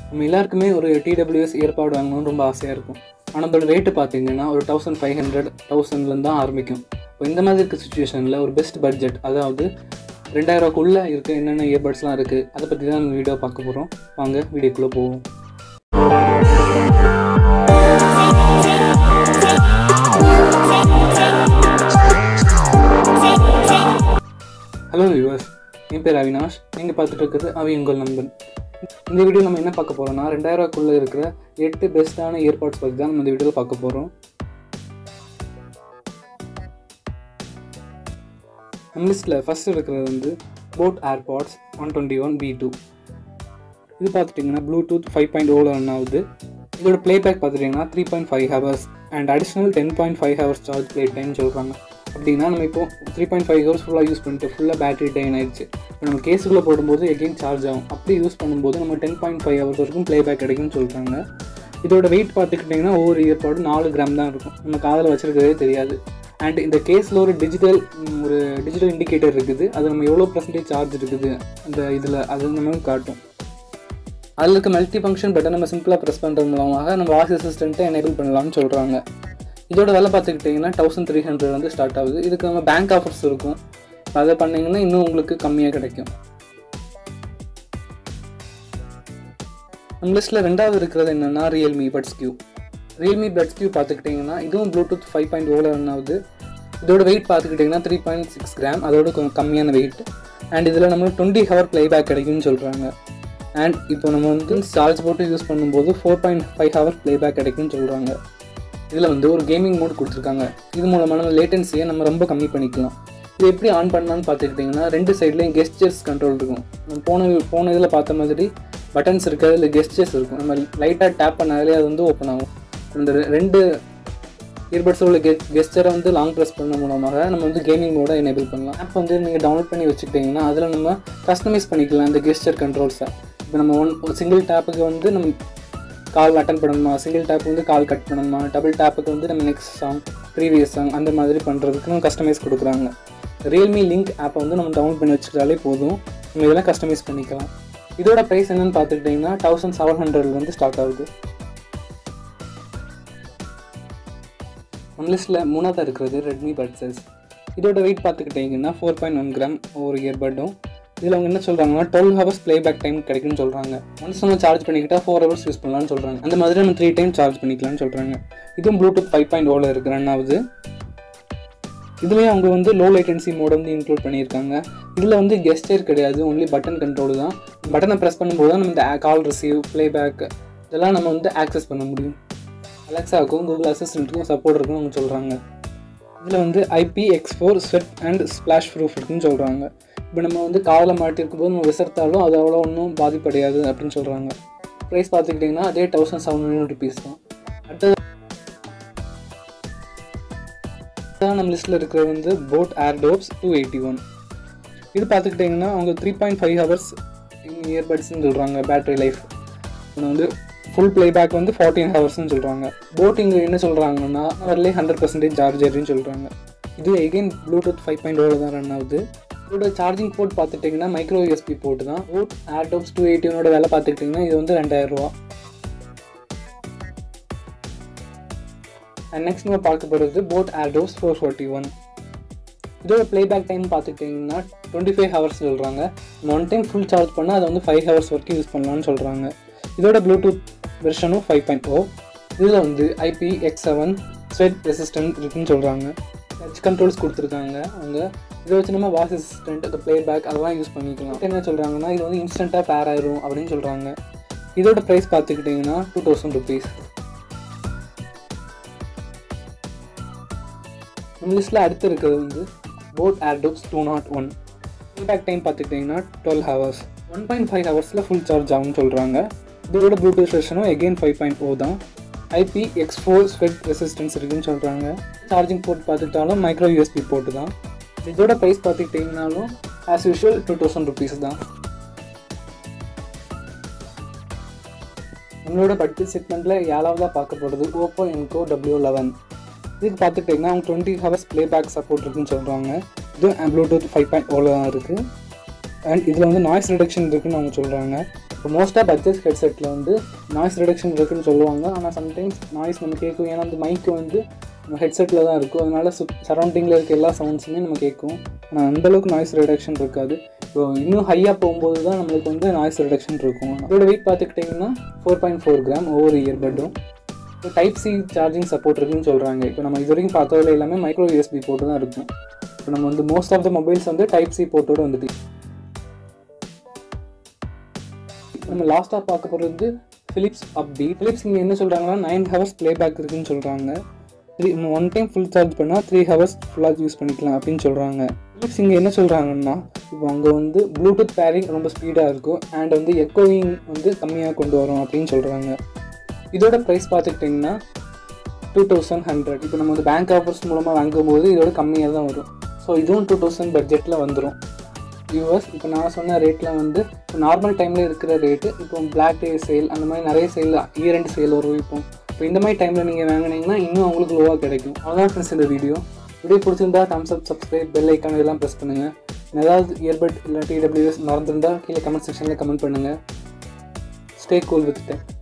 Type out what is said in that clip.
நம்ம எல்லாருக்குமே ஒரு டிடபிள்யூஎஸ் ஏற்பாடு வாங்கணும்னு ரொம்ப ஆசையாக இருக்கும் ஆனால் அதோட ரேட்டு பார்த்தீங்கன்னா ஒரு தௌசண்ட் ஃபைவ் ஹண்ட்ரட் தௌசண்ட்லேருந்து தான் ஆரம்பிக்கும் இப்போ இந்த மாதிரி இருக்க சுச்சுவேஷனில் ஒரு பெஸ்ட் பட்ஜெட் அதாவது ரெண்டாயிரூவாக்குள்ளே இருக்க என்னென்ன இயர்பட்ஸ்லாம் இருக்குது அதை பற்றி தான் இந்த வீடியோ பார்க்க போகிறோம் வாங்க வீடியோக்குள்ளே போவோம் ஹலோ வியூவர்ஸ் என் பேர் அவினாஷ் நீங்கள் பார்த்துட்டு இருக்கிறது அவி உங்கள் நண்பன் இந்த வீடியோ நம்ம என்ன பார்க்க போகிறோம்னா ரெண்டாயிரூவாக்குள்ளே இருக்கிற எட்டு பெஸ்ட்டான இயர்பாட்ஸ் பற்றி தான் நம்ம இந்த வீடியோவில் பார்க்க போகிறோம் நம்ம லிஸ்ட்டில் ஃபஸ்ட் இருக்கிறது வந்து boAt airpods one twenty one B two இது பார்த்துட்டிங்கன்னா ப்ளூடூத் ஃபைவ் பாயிண்ட் ஓவில் ரன் ஆகுது இதோட ப்ளேபேக் பார்த்துட்டிங்கன்னா three point five hours and additional ten point five hours charge play time சொல்கிறாங்க அப்படின்னா நம்ம இப்போ த்ரீ பாயிண்ட் ஃபைவ் ஹவர்ஸ் ஃபுல்லாக யூஸ் பண்ணிட்டு ஃபுல்லாக பேட்டரி டைன் ஆயிடுச்சு இப்போ நம்ம கேஸுக்குள்ளே போடும்போது எகெயின் சார்ஜ் ஆகும் அப்படி யூஸ் பண்ணும்போது நம்ம டென் பாயிண்ட் ஃபைவ் ஹவர்ஸ் வரைக்கும் ப்ளேபேக் கிடைக்கும்னு சொல்கிறாங்க இதோட வெயிட் பார்த்துக்கிட்டிங்கன்னா ஒவ்வொரு இயர்பாடும் நாலு கிராம் தான் இருக்கும் நம்ம காதில் வச்சிருக்கிறதே தெரியாது அண்ட் இந்த கேஸில் ஒரு டிஜிட்டல் ஒரு டிஜிட்டல் இண்டிகேட்டர் இருக்குது அது நம்ம எவ்வளோ பர்சன்டேஜ் சார்ஜ் இருக்குது அந்த இதில் அது நமக்கு காட்டும் அதில் இருக்க மல்டி ஃபங்க்ஷன் பட்டன் நம்ம சிம்பிளாக ப்ரெஸ் பண்ணுறது மூலமாக நம்ம வாய்ஸ் அசிஸ்டண்ட்டை எனேபிள் பண்ணலாம்னு சொல்கிறாங்க இதோட விலை பார்த்துக்கிட்டிங்கன்னா தௌசண்ட் த்ரீ ஹண்ட்ரட் வந்து ஸ்டார்ட் ஆகுது இதுக்கு நம்ம பேங்க் ஆஃபர்ஸ் இருக்கும் அதை பண்ணிங்கன்னா இன்னும் உங்களுக்கு கம்மியாக கிடைக்கும் நம்ம லிஸ்ட்டில் ரெண்டாவது இருக்கிறது என்னென்னா Realme buds Q Realme buds Q பார்த்துக்கிட்டிங்கன்னா இதுவும் ப்ளூடூத் ஃபைவ் பாயிண்ட் ஓவில் ரன் ஆகுது இதோட வெயிட் பார்த்துக்கிட்டிங்கன்னா த்ரீ பாயிண்ட் சிக்ஸ் கிராம் அதோட கொஞ்சம் கம்மியான வெயிட் அண்ட் இதில் நம்ம டுவெண்ட்டி ஹவர் ப்ளேபேக் கிடைக்கும்னு சொல்கிறாங்க அண்ட் இப்போ நம்ம வந்து சார்ஜ் போட்டு யூஸ் பண்ணும்போது four point five hour playback கிடைக்கும்னு சொல்கிறாங்க இதில் வந்து ஒரு கேமிங் மோட் கொடுத்துருக்காங்க இது மூலமாக நம்ம லேட்டன்சியை நம்ம ரொம்ப கம்மி பண்ணிக்கலாம் இது எப்படி ஆன் பண்ணலான்னு பார்த்துக்கிட்டிங்கன்னா ரெண்டு சைட்லேயும் கெஸ்டர்ஸ் கண்ட்ரோல் இருக்கும் நம்ம போன போன இதில் பார்த்த மாதிரி பட்டன்ஸ் இருக்காது இல்லை கெஸ்டர்ஸ் இருக்கும் நம்ம லைட்டாக டேப் பண்ணாலே அது வந்து ஓப்பன் ஆகும் அந்த ரெ- ரெண்டு இயர்பட்ஸில் உள்ள கெ கெஸ்டரை வந்து லாங் ப்ரெஸ் பண்ண மூலமாக நம்ம வந்து கேமிங் மோட எனேபிள் பண்ணலாம் ஆப் வந்து நீங்கள் டவுன்லோட் பண்ணி வச்சுக்கிட்டிங்கன்னா அதில் நம்ம கஸ்டமைஸ் பண்ணிக்கலாம் இந்த கெஸ்டர் கண்ட்ரோல்ஸை இப்போ நம்ம ஒன் ஒரு சிங்கிள் டேப்புக்கு வந்து நம்ம கால் அட்டன் பண்ணணுமா சிங்கிள் டேப் வந்து கால் கட் பண்ணணுமா டபுள் டேப்புக்கு வந்து நம்ம நெக்ஸ்ட் சாங் ப்ரீவியஸ் சாங் அந்த மாதிரி பண்ணுறதுக்கு நம்ம கஸ்டமைஸ் கொடுக்குறாங்க ரியல்மி லிங்க் ஆப்பை வந்து நம்ம டவுன்லோட் பண்ணி வச்சுக்கிட்டாலே போதும் நம்ம இதெல்லாம் கஸ்டமைஸ் பண்ணிக்கலாம் இதோட ப்ரைஸ் என்னன்னு பார்த்துக்கிட்டிங்கன்னா தௌசண்ட் செவன் ஹண்ட்ரட்லேருந்து ஸ்டார்ட் ஆகுது நம்ம லிஸ்ட்டில் மூணாவது இருக்கிறது ரெட்மி பட்ஸஸ் இதோட வெயிட் பார்த்துக்கிட்டிங்கன்னா ஃபோர் பாயிண்ட் ஒன் கிராம் ஒரு இயர்பட்டும் இதில் அவங்க என்ன சொல்கிறாங்கன்னா டுவெல் ஹவர்ஸ் ப்ளேபேக் டைம் கிடைக்கும்னு சொல்கிறாங்க ஒன்ஸ் நம்ம சார்ஜ் பண்ணிக்கிட்டால் ஃபோர் ஹவர்ஸ் யூஸ் பண்ணலாம்னு சொல்கிறாங்க அந்த மாதிரி நம்ம த்ரீ டைம் சார்ஜ் பண்ணிக்கலாம்னு சொல்கிறாங்க இதுவும் ப்ளூடூத் ஃபைவ் பாயிண்ட் ஓவில் இருக்கு ரன் ஆகுது இதுலேயே அவங்க வந்து லோ லேட்டன்சி மோட் வந்து இன்க்ளூட் பண்ணியிருக்காங்க இதில் வந்து கெஸ்டர் கிடையாது ஒன்லி பட்டன் கண்ட்ரோல் தான் பட்டனை ப்ரெஸ் பண்ணும்போது தான் நம்ம இந்த கால் ரிசீவ் ப்ளேபேக் இதெல்லாம் நம்ம வந்து ஆக்சஸ் பண்ண முடியும் அலெக்ஸாவுக்கும் கூகுள் அசிஸ்டண்ட்டுக்கும் சப்போர்ட் இருக்குன்னு அவங்க சொல்கிறாங்க இதில் வந்து IP X four sweat and splash proof இருக்குன்னு சொல்கிறாங்க இப்போ நம்ம வந்து காதில் மாட்டிருக்கும் போது நம்ம விசர்த்தாலும் அது அவ்வளோ ஒன்றும் பாதிப்படையாது அப்படின்னு சொல்கிறாங்க ப்ரைஸ் பார்த்துக்கிட்டிங்கன்னா அதே தௌசண்ட் செவன் ஹண்ட்ரட் ருபீஸ் தான் அடுத்தது நம்ம லிஸ்ட்டில் இருக்கிறது வந்து boAt Airdopes two eighty one இது பார்த்துக்கிட்டிங்கன்னா அவங்க த்ரீ பாயிண்ட் ஃபைவ் ஹவர்ஸ் இயர்பட்ஸ்னு சொல்கிறாங்க பேட்டரி லைஃப் வந்து ஃபுல் ப்ளேபேக் வந்து ஃபார்ட்டீன் ஹவர்ஸ்னு சொல்கிறாங்க போட் இங்கே என்ன சொல்கிறாங்கன்னா வரலே ஹண்ட்ரட் பர்சன்டேஜ் சார்ஜர்னு சொல்கிறாங்க இது எகைன் ப்ளூடூத் ஃபைவ் பாயிண்ட் ஓவில் தான் ரன் ஆகுது இதோட சார்ஜிங் போர்ட் பார்த்துட்டிங்கன்னா மைக்ரோ யூஎஸ்பி போர்ட் தான் போட் ஏர்டோப்ஸ் டூ எயிட்டினோட விலை பார்த்துக்கிட்டிங்கன்னா இது வந்து ரெண்டாயிரம் ரூபா அண்ட் நெக்ஸ்ட் நம்ம பார்க்க போகிறது boAt Airdopes four forty one இதோட ப்ளேபேக் டைம் பார்த்துக்கிட்டிங்கன்னா டுவெண்ட்டி ஃபைவ் ஹவர்ஸ் சொல்கிறாங்க ஒன் டைம் ஃபுல் சார்ஜ் பண்ணால் அதை வந்து ஃபைவ் ஹவர்ஸ் வரைக்கும் யூஸ் பண்ணலாம்னு சொல்கிறாங்க இதோட ப்ளூடூத் வெர்ஷனும் ஃபைவ் பாயிண்ட் ஓ இதில் வந்து IP X seven sweat resistant இருக்குன்னு சொல்கிறாங்க டச் கண்ட்ரோல்ஸ் கொடுத்துருக்காங்க அவங்க இதை வச்சு நம்ம வாய்ஸ் அசிஸ்டன்ட் அந்த ப்ளேபேக் அதெல்லாம் யூஸ் பண்ணிக்கலாம் என்ன சொல்கிறாங்கன்னா இது வந்து இன்ஸ்டண்ட்டாக பேர் ஆயிரும் அப்படின்னு சொல்கிறாங்க இதோட ப்ரைஸ் பார்த்துக்கிட்டிங்கன்னா டூ தௌசண்ட் ருபீஸ் நம்ம லிஸ்ட்டில் அடுத்து இருக்கிறது வந்து boAt Airdopes two nought one back time பார்த்துக்கிட்டிங்கன்னா twelve hours one point five ஹவர்ஸில் ஃபுல் சார்ஜ் ஆகும்னு சொல்கிறாங்க இதோட ப்ளூடூத் வெர்ஷனும் எகெயின் ஃபைவ் பாயிண்ட் ஓ தான் IP X four sweat resistance இருக்குன்னு சொல்கிறாங்க சார்ஜிங் போர்ட் பார்த்துக்கிட்டாலும் மைக்ரோ யூஎஸ்பி போர்ட்டு தான் இதோட ப்ரைஸ் பார்த்துக்கிட்டிங்கனாலும் as usual two thousand rupees தான் நம்மளோட பட்ஜெட் செக்மெண்ட்டில் ஏழாவதாக பார்க்க போகிறது ஓப்போ என்கோ டபிள்யூ லெவன் இதுக்கு பார்த்துக்கிட்டிங்கன்னா அவங்க டுவெண்ட்டி ஹவர்ஸ் ப்ளேபேக் சப்போர்ட் இருக்குன்னு சொல்கிறாங்க இது ப்ளூடூத் ஃபைவ் பாயிண்ட் ஓவில் தான் இருக்குது அண்ட் இதில் வந்து நாய்ஸ் ரிடக்ஷன் இருக்குன்னு அவங்க சொல்கிறாங்க இப்போ மோஸ்ட்டாக பட்ஜெட் ஹெட்செட்டில் வந்து நாய்ஸ் ரிடக்ஷன் இருக்குன்னு சொல்லுவாங்க ஆனால் சம்டைம்ஸ் நாய்ஸ் நம்ம கேட்கும் ஏன்னா அந்த மைக்கு வந்து நம்ம ஹெட்செட்டில் தான் இருக்கும் அதனால சுத் சரௌண்டிங்கில் இருக்க எல்லா சவுண்ட்ஸுமே நம்ம கேட்கும் ஆனால் அந்தளவுக்கு நாய்ஸ் ரிடக்ஷன் இருக்காது இப்போ இன்னும் ஹையாக போகும்போது தான் நம்மளுக்கு வந்து நாய்ஸ் ரிடக்ஷன் இருக்கும் இதோட வெயிட் பார்த்துக்கிட்டிங்கன்னா ஃபோர் பாயிண்ட் ஃபோர் கிராம் ஒவ்வொரு இயர்பட்டும் இப்போ டைப் சி சார்ஜிங் சப்போர்ட் இருக்குன்னு சொல்கிறாங்க இப்போ நம்ம இது வரைக்கும் பார்த்ததுல எல்லாமே மைக்ரோ யூஎஸ்பி போட்டு தான் இருக்கும் இப்போ நம்ம வந்து மோஸ்ட் ஆஃப் த மொபைல்ஸ் வந்து டைப் சி போர்ட்டோட வந்துட்டு நம்ம லாஸ்ட்டாக பார்க்க போகிறது ஃபிலிப்ஸ் அப்படி ஃபிலிப்ஸ் இங்கே என்ன சொல்கிறாங்கன்னா நைன் ஹவர்ஸ் ப்ளேபேக் இருக்குன்னு சொல்கிறாங்க three one time full charge பண்ணால் த்ரீ ஹவர்ஸ் ஃபுல்லாக யூஸ் பண்ணிக்கலாம் அப்படின்னு சொல்கிறாங்க ஃபிலிப்ஸ் இங்கே என்ன சொல்கிறாங்கன்னா இப்போ அங்கே வந்து ப்ளூடூத் பேரிங் ரொம்ப ஸ்பீடாக இருக்கும் அண்ட் வந்து எக்கோவிங் வந்து கம்மியாக கொண்டு வரும் அப்படின்னு சொல்கிறாங்க இதோட ப்ரைஸ் பார்த்துக்கிட்டிங்கன்னா டூ தௌசண்ட் ஹண்ட்ரட் இப்போ நம்ம வந்து பேங்க் ஆஃபர்ஸ் மூலமாக வாங்கும்போது இதோட கம்மியாக தான் வரும் ஸோ இதுவும் டூ தௌசண்ட் பட்ஜெட்டில் வந்துடும் வியூவர்ஸ் இப்போ நான் சொன்ன ரேட்டில் வந்து இப்போ நார்மல் டைமில் இருக்கிற ரேட்டு இப்போ பிளாக் டே சேல் அந்த மாதிரி நிறைய சேல் இயர் ரெண்டு சேல் வரும் இப்போ இப்போ இந்த மாதிரி டைமில் நீங்கள் வாங்கினீங்கன்னா இன்னும் உங்களுக்கு லோவாக கிடைக்கும் அவ்வளோதான் ஃப்ரெண்ட்ஸ் இந்த வீடியோ வீடியோ பிடிச்சிருந்தா thumbs up subscribe bell icon இதெல்லாம் ப்ரெஸ் பண்ணுங்கள் ஏதாவது இயர்பட் இல்லை டிடபிள்யூஎஸ் மறந்துருந்தால் கீழே கமெண்ட் செக்ஷனில் கமெண்ட் பண்ணுங்கள் ஸ்டே கூல் வித் டைம்